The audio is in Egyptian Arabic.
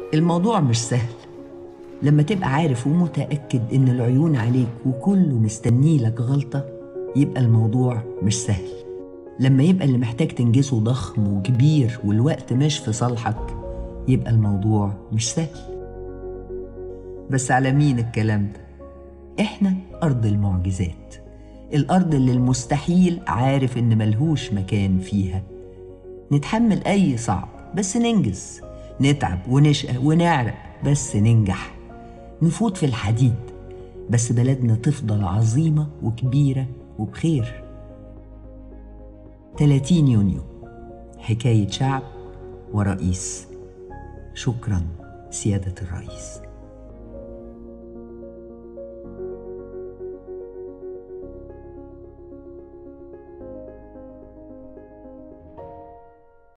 الموضوع مش سهل لما تبقى عارف ومتأكد إن العيون عليك وكله مستني لك غلطة يبقى الموضوع مش سهل لما يبقى اللي محتاج تنجزه ضخم وكبير والوقت مش في صالحك يبقى الموضوع مش سهل بس على مين الكلام ده؟ إحنا أرض المعجزات الأرض اللي المستحيل عارف إن ملهوش مكان فيها نتحمل أي صعب بس ننجز نتعب ونشقى ونعرق بس ننجح نفوت في الحديد بس بلدنا تفضل عظيمة وكبيرة وبخير 30 يونيو حكاية شعب ورئيس شكرا سيادة الرئيس